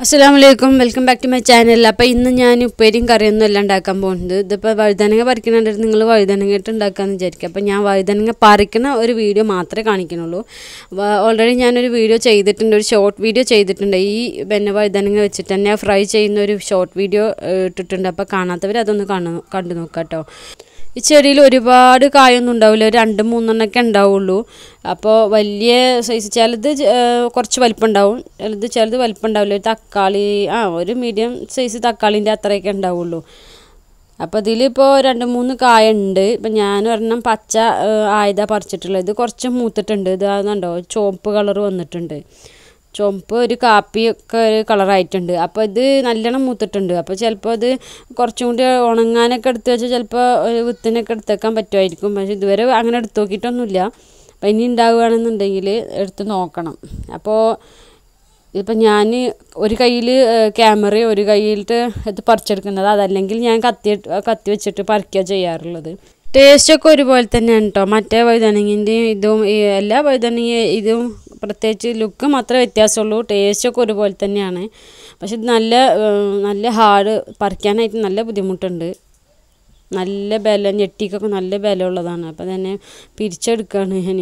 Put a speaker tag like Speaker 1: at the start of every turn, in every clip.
Speaker 1: അസ്സാം വലൈക്കും welcome back to my channel അപ്പോൾ ഇന്ന് ഞാൻ ഉപ്പേരിയും കറിയൊന്നും അല്ല ഉണ്ടാക്കാൻ പോകുന്നത് ഇതിപ്പോൾ വഴുതനങ്ങ പറിക്കുന്നുണ്ട് നിങ്ങൾ വഴുതനങ്ങ ഇട്ട് ഉണ്ടാക്കാമെന്ന് വിചാരിക്കുക അപ്പോൾ ഞാൻ വഴുതനങ്ങ പറിക്കുന്ന ഒരു വീഡിയോ മാത്രമേ കാണിക്കുന്നുള്ളൂ ഓൾറെഡി ഞാനൊരു വീഡിയോ ചെയ്തിട്ടുണ്ട് ഒരു ഷോർട്ട് വീഡിയോ ചെയ്തിട്ടുണ്ട് ഈ പിന്നെ വഴുതനങ്ങ വെച്ചിട്ട് തന്നെ ഫ്രൈ ചെയ്യുന്ന ഒരു ഷോർട്ട് വീഡിയോ ഇട്ടിട്ടുണ്ട് അപ്പോൾ കാണാത്തവർ അതൊന്ന് കാണു കണ്ടു നോക്കാം കേട്ടോ ഈ ചെടിയിൽ ഒരുപാട് കായൊന്നും ഉണ്ടാവില്ല ഒരു രണ്ട് മൂന്നെണ്ണമൊക്കെ ഉണ്ടാവുള്ളൂ അപ്പോൾ വലിയ സൈസ് ചിലത് ചെ- ഏഹ് കുറച്ച് വലിപ്പം ഉണ്ടാവും ചിലത് ചിലത് വലിപ്പം ഉണ്ടാവില്ല ഒരു തക്കാളി ആ ഒരു മീഡിയം സൈസ് തക്കാളിൻ്റെ അത്രയൊക്കെ ഉണ്ടാവുള്ളൂ അപ്പോൾ ഇതിലിപ്പോൾ രണ്ട് മൂന്ന് കായ ഉണ്ട് ഇപ്പം ഞാൻ ഒരെണ്ണം പച്ച ഏഹ്, ആയതാ പറിച്ചിട്ടുള്ളത് ഇത് കുറച്ച് മൂത്തിട്ടുണ്ട് ഇത് അതുണ്ടോ ചുവപ്പ് കളർ വന്നിട്ടുണ്ട് ചുവപ്പ് ഒരു കാപ്പി ഒക്കെ ഒരു കളറായിട്ടുണ്ട് അപ്പോൾ ഇത് നല്ലോണം മൂത്തിട്ടുണ്ട് അപ്പോൾ ചിലപ്പോൾ ഇത് കുറച്ചും കൂടി ഉണങ്ങാനൊക്കെ എടുത്ത് വെച്ചാൽ ചിലപ്പോൾ ഒരു വിത്തിനൊക്കെ എടുത്തേക്കാൻ പറ്റുമായിരിക്കും പക്ഷേ ഇതുവരെ അങ്ങനെ എടുത്ത് നോക്കിയിട്ടൊന്നുമില്ല അപ്പോൾ ഇനി ഉണ്ടാവുകയാണെന്നുണ്ടെങ്കിൽ എടുത്ത് നോക്കണം അപ്പോൾ ഇപ്പം ഞാൻ ഒരു കയ്യിൽ ക്യാമറയും ഒരു കയ്യിലിട്ട് ഇത് പറിച്ചെടുക്കുന്നത് അതല്ലെങ്കിൽ ഞാൻ കത്തി കത്തി വെച്ചിട്ട് പറിക്കുക ചെയ്യാറുള്ളത് ടേസ്റ്റൊക്കെ ഒരുപോലെ തന്നെയാണ് കേട്ടോ മറ്റേ വഴുതനങ്ങിൻ്റെയും ഇതും ഈ എല്ലാ വഴുതനങ്ങ ഇതും പ്രത്യേകിച്ച് ലുക്ക് മാത്രമേ വ്യത്യാസമുള്ളൂ ടേസ്റ്റൊക്കെ ഒരുപോലെ തന്നെയാണ് പക്ഷെ ഇത് നല്ല ഏഹ്, നല്ല ഹാർഡ് പറിക്കാനായിട്ട് നല്ല ബുദ്ധിമുട്ടുണ്ട് നല്ല ബലം ഞെട്ടിക്കൊക്കെ നല്ല ബലമുള്ളതാണ് അപ്പോൾ തന്നെ പിരിച്ചെടുക്കുകയാണ് ഞാൻ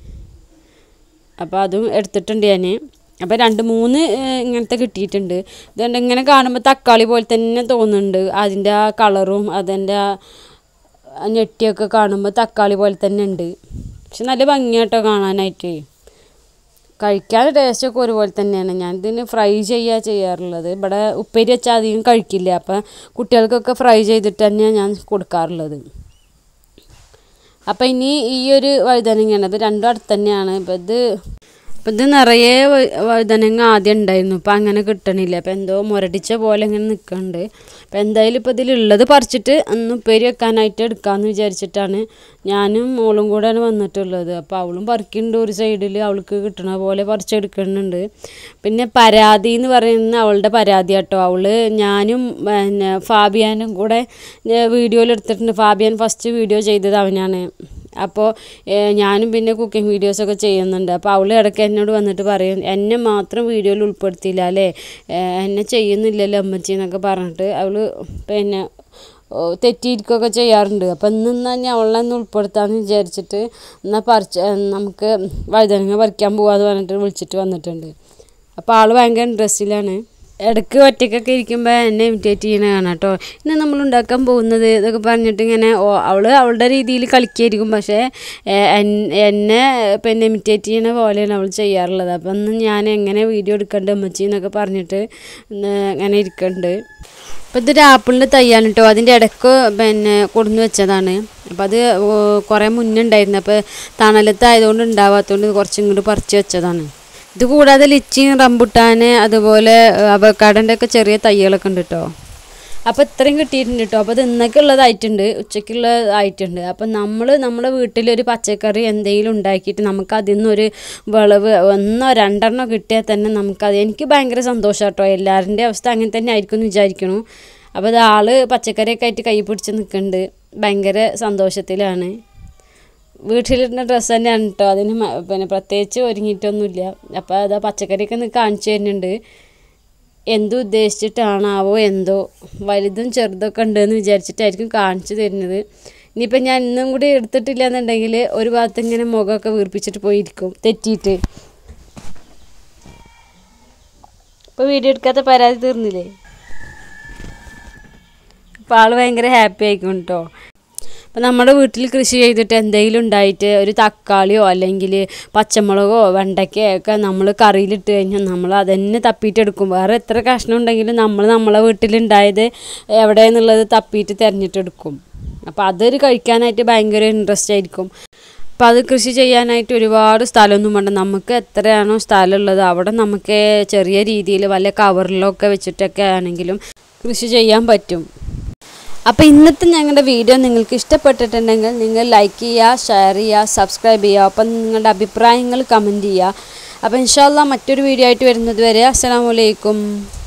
Speaker 1: അപ്പോൾ അതും എടുത്തിട്ടുണ്ട് ഞാൻ അപ്പോൾ രണ്ട് മൂന്ന് ഏഹ്, ഇങ്ങനത്തെ കിട്ടിയിട്ടുണ്ട് ഇതുകൊണ്ട് ഇങ്ങനെ കാണുമ്പോൾ തക്കാളി പോലെ തന്നെ തോന്നുന്നുണ്ട് അതിൻ്റെ ആ കളറും അതിൻ്റെ ആ ആ ഞെട്ടിയൊക്കെ കാണുമ്പോൾ തക്കാളി പോലെ തന്നെ ഉണ്ട് പക്ഷെ നല്ല ഭംഗിയാട്ടോ കാണാനായിട്ട് കഴിക്കാൻ ടേസ്റ്റൊക്കെ ഒരുപോലെ തന്നെയാണ് ഞാൻ ഇതിന് ഫ്രൈ ചെയ്യുക ചെയ്യാറുള്ളത് ഇവിടെ ഉപ്പേരി വെച്ചാൽ അധികം കഴിക്കില്ല അപ്പം കുട്ടികൾക്കൊക്കെ ഫ്രൈ ചെയ്തിട്ട് തന്നെയാണ് ഞാൻ കൊടുക്കാറുള്ളത് അപ്പം ഇനി ഈ ഒരു വഴുതനങ്ങയാണ് ഇത് രണ്ടും അടുത്ത് തന്നെയാണ് ഇപ്പം ഇത് ഇപ്പം ഇത് നിറയെ വ- വഴുതനങ്ങ ആദ്യം ഉണ്ടായിരുന്നു ഇപ്പം അങ്ങനെ കിട്ടണില്ല അപ്പം എന്തോ മുരടിച്ച പോലെ ഇങ്ങനെ നിൽക്കുന്നുണ്ട് അപ്പം എന്തായാലും ഇപ്പം ഇതിലുള്ളത് പറിച്ചിട്ട് അന്ന് ഉപ്പേരി വെക്കാനായിട്ട് എടുക്കാമെന്ന് വിചാരിച്ചിട്ടാണ് ഞാനും മോളും കൂടെയാണ് വന്നിട്ടുള്ളത് അപ്പോൾ അവളും പറിക്കുന്നുണ്ട് ഒരു സൈഡിൽ അവൾക്ക് കിട്ടണ പോലെ പറിച്ചെടുക്കുന്നുണ്ട് പിന്നെ പരാതി എന്ന് പറയുന്ന അവളുടെ പരാതി കേട്ടോ അവള് ഞാനും പിന്നെ ഫാബിയാനും കൂടെ വീഡിയോയിൽ എടുത്തിട്ടുണ്ട് ഫാബിയാൻ ഫസ്റ്റ് വീഡിയോ ചെയ്തത് അവനാണ് അപ്പോൾ ഞാനും പിന്നെ കുക്കിംഗ് വീഡിയോസൊക്കെ ചെയ്യുന്നുണ്ട് അപ്പോൾ അവൾ ഇടയ്ക്ക് എന്നോട് വന്നിട്ട് പറയും എന്നെ മാത്രം വീഡിയോയിൽ ഉൾപ്പെടുത്തിയില്ല അല്ലേ ഏഹ് എന്നെ ചെയ്യുന്നില്ലല്ലോ അമ്മച്ചി എന്നൊക്കെ പറഞ്ഞിട്ട് അവൾ പിന്നെ ഓ, തെറ്റിയിരിക്കുകയൊക്കെ ചെയ്യാറുണ്ട് അപ്പം ഇന്ന് തന്നെ അവളെ ഒന്ന് ഉൾപ്പെടുത്താമെന്ന് വിചാരിച്ചിട്ട് എന്നാൽ പറിച്ച് നമുക്ക് വഴുതനങ്ങ പറിക്കാൻ പോകാമെന്ന് പറഞ്ഞിട്ട് വിളിച്ചിട്ട് വന്നിട്ടുണ്ട് അപ്പോൾ ആൾ ഭയങ്കര ഇൻട്രസ്റ്റിലാണ് ഇടയ്ക്ക് ഒറ്റയ്ക്കൊക്കെ ഇരിക്കുമ്പോൾ എന്നെ ഇമിറ്റേറ്റ് ചെയ്യണ കാണാം കേട്ടോ ഇന്ന് നമ്മൾ ഉണ്ടാക്കാൻ പോകുന്നത് ഇതൊക്കെ പറഞ്ഞിട്ട് ഇങ്ങനെ ഓ- അവള് അവളുടെ രീതിയിൽ കളിക്കായിരിക്കും പക്ഷേ ഏ, എൻ- എന്നെ പിന്നെ ഇമിറ്റേറ്റ് ചെയ്യണ പോലെയാണ് അവൾ ചെയ്യാറുള്ളത് അപ്പം ഇന്ന് ഞാൻ എങ്ങനെ വീഡിയോ എടുക്കണ്ട അമ്മച്ചി എന്നൊക്കെ പറഞ്ഞിട്ട് ഇന്ന് ഇങ്ങനെ ഇരിക്കുന്നുണ്ട് അപ്പോൾ ഇതൊരു ആപ്പിളിൻ്റെ തയ്യാണ് കേട്ടോ അതിൻ്റെ ഇടയ്ക്ക് പിന്നെ കൊടുന്ന് വെച്ചതാണ് അപ്പോൾ അത് ഓ, കുറേ മുന്നേ ഉണ്ടായിരുന്നു അപ്പോൾ തണലത്തായതുകൊണ്ട് ഉണ്ടാവാത്തതുകൊണ്ട് ഇത് കുറച്ചും കൂടി പറിച്ച് വെച്ചതാണ് ഇത് കൂടാതെ ലിച്ചി റംബുട്ടാൻ അതുപോലെ അവക്കാടൻ്റെ ഒക്കെ ചെറിയ തൈകളൊക്കെ ഉണ്ട് കേട്ടോ അപ്പോൾ ഇത്രയും കിട്ടിയിട്ടുണ്ട് കേട്ടോ അപ്പോൾ ഇത് ഇന്നൊക്കെയുള്ളതായിട്ടുണ്ട് ഉച്ചയ്ക്കുള്ളതായിട്ടുണ്ട് അപ്പം നമ്മൾ നമ്മുടെ വീട്ടിലൊരു പച്ചക്കറി എന്തെങ്കിലും ഉണ്ടാക്കിയിട്ട് നമുക്ക് അതിൽ നിന്നൊരു വിളവ് ഒന്നോ രണ്ടെണ്ണോ കിട്ടിയാൽ തന്നെ നമുക്കത് എനിക്ക് ഭയങ്കര സന്തോഷം കേട്ടോ എല്ലാവരുടെ അവസ്ഥ അങ്ങനെ തന്നെ ആയിരിക്കും എന്ന് വിചാരിക്കണു അപ്പോൾ ഇത് ആള് പച്ചക്കറിയൊക്കെ ആയിട്ട് കൈ പിടിച്ച് നിൽക്കുന്നുണ്ട് ഭയങ്കര സന്തോഷത്തിലാണ് വീട്ടിലിടുന്ന ഡ്രസ്സ് തന്നെയാണ് കേട്ടോ അതിന് മ- പിന്നെ പ്രത്യേകിച്ച് ഒരുങ്ങിയിട്ടൊന്നുമില്ല അപ്പോൾ അതാ പച്ചക്കറിയൊക്കെ ഒന്ന് കാണിച്ചു തരുന്നുണ്ട് എന്തു ഉദ്ദേശിച്ചിട്ടാണാവോ എന്തോ വലുതും ചെറുതൊക്കെ ഉണ്ടെന്ന് വിചാരിച്ചിട്ടായിരിക്കും കാണിച്ചു തരുന്നത് ഇനിയിപ്പോൾ ഞാൻ ഇന്നും കൂടി എടുത്തിട്ടില്ല എന്നുണ്ടെങ്കിൽ ഒരു ഭാഗത്ത് ഇങ്ങനെ മുഖമൊക്കെ വീർപ്പിച്ചിട്ട് പോയിരിക്കും തെറ്റിയിട്ട് ഇപ്പോൾ വീഡിയോ എടുക്കാത്ത പരാതി തീർന്നില്ലേ അപ്പോൾ ആൾ ഭയങ്കര ഹാപ്പി ആയിക്കും കേട്ടോ അപ്പം നമ്മുടെ വീട്ടിൽ കൃഷി ചെയ്തിട്ട് എന്തെങ്കിലും ഉണ്ടായിട്ട് ഒരു തക്കാളിയോ അല്ലെങ്കിൽ പച്ചമുളകോ വെണ്ടയ്ക്കയോ ഒക്കെ നമ്മൾ കറിയിലിട്ട് കഴിഞ്ഞാൽ നമ്മൾ അതന്നെ തപ്പിയിട്ടെടുക്കും വേറെ എത്ര കഷ്ണം ഉണ്ടെങ്കിലും നമ്മൾ നമ്മളെ വീട്ടിലുണ്ടായത് എവിടെയെന്നുള്ളത് തപ്പിയിട്ട് തിരഞ്ഞിട്ടെടുക്കും അപ്പോൾ അതൊരു കഴിക്കാനായിട്ട് ഭയങ്കര ഇൻട്രസ്റ്റ് ആയിരിക്കും അപ്പോൾ അത് കൃഷി ചെയ്യാനായിട്ട് ഒരുപാട് സ്ഥലമൊന്നും വേണ്ട നമുക്ക് എത്രയാണോ സ്ഥലമുള്ളത് അവിടെ നമുക്ക് ചെറിയ രീതിയിൽ വല്ല കവറിലൊക്കെ വെച്ചിട്ടൊക്കെ ആണെങ്കിലും കൃഷി ചെയ്യാൻ പറ്റും അപ്പോൾ ഇന്നത്തെ ഞങ്ങളുടെ വീഡിയോ നിങ്ങൾക്ക് ഇഷ്ടപ്പെട്ടിട്ടുണ്ടെങ്കിൽ നിങ്ങൾ ലൈക്ക് ചെയ്യുക ഷെയർ ചെയ്യുക സബ്സ്ക്രൈബ് ചെയ്യുക അപ്പം നിങ്ങളുടെ അഭിപ്രായങ്ങൾ കമൻറ്റ് ചെയ്യുക അപ്പോൾ ഇൻഷാല്ല മറ്റൊരു വീഡിയോ ആയിട്ട് വരുന്നത് വരെ അസ്സലാമു അലൈക്കും